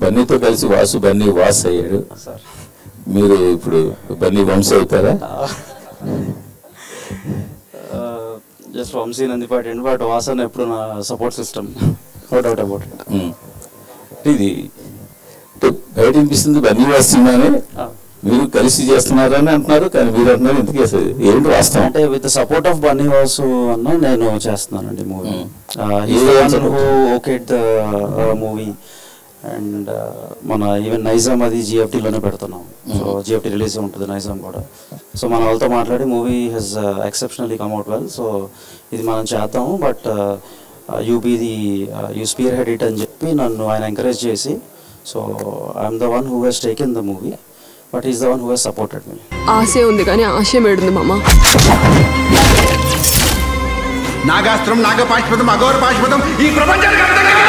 బన్నీతో కలిసి వాసు బన్నీ వాస్ అయ్యాడు సార్ మీరు ఇప్పుడు బన్నీ వంశ అవుతారా జస్ట్ వంశీ నందిపాటి అండి బట్ వాసన్ ఎప్పుడు నా support system no doubt about it um. ఇది అంటే బయట అనిపిస్తుంది బన్నీ వాస్ సినిమానే మీరు కలిసి చేస్తున్నారని అంటున్నారు కానీ మీరు అంటున్నారు ఎందుకు అసలు ఏంటి వాస్తవం అంటే with support of Bunny Vasu అన్న నేను చేస్తున్నానండి movie Hmm. Okay the movie and మన ఈవెన్ నైజాం అది జిఎఫ్టీలోనే పెడుతున్నాం సో జిఎఫ్టీ రిలీజ్ ఉంటుంది నైజాం కూడా సో మన వాళ్ళతో మాట్లాడి movie he's exceptionally come out well so ఇది మనం చేద్దాము but you be the you spearhead it అని చెప్పి నన్ను ఆయన ఎంకరేజ్ చేసి so I'm the one who he's taken the movie but is the one who he's supported me ఆశే ఉంది కానీ ఆశయం ఏడుంది మామ నాగాస్త్రం నాగపాష్పదం అఘోర పాష్పదం ఈ ప్రపంచానికి అర్థం కాదు